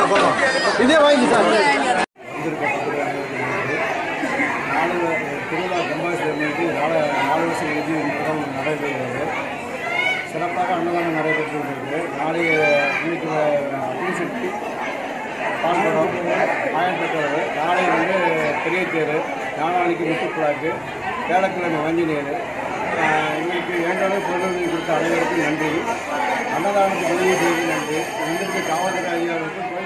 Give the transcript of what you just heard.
இதே வாங்கி சார் நாலு திருவிழா கம்பாசிரியர்களுக்கு நாலு நாலு வருஷம் கழிச்சு இந்த தடவை நடைபெறுகிறது சிறப்பாக அன்னதானம் நடைபெற்று வருகிறது நாளைய இன்னைக்கு அக்னிசக்தி பால்படம் ஆயிரம் பெற்றவர் நாளை வந்து பெரிய தேர் நாளானிக்கு முத்துக்குழாக்கு வேளக்கிழமை ஆஞ்சநேயர் எங்களுக்கு வேண்டாத பொருளுதவி கொடுத்த அனைவருக்கும் நன்றி அன்னதானத்துக்கு உதவி செய்து நன்றி வந்திருக்க காவல்துறை அதிகாரிகளுக்கும் கோயில்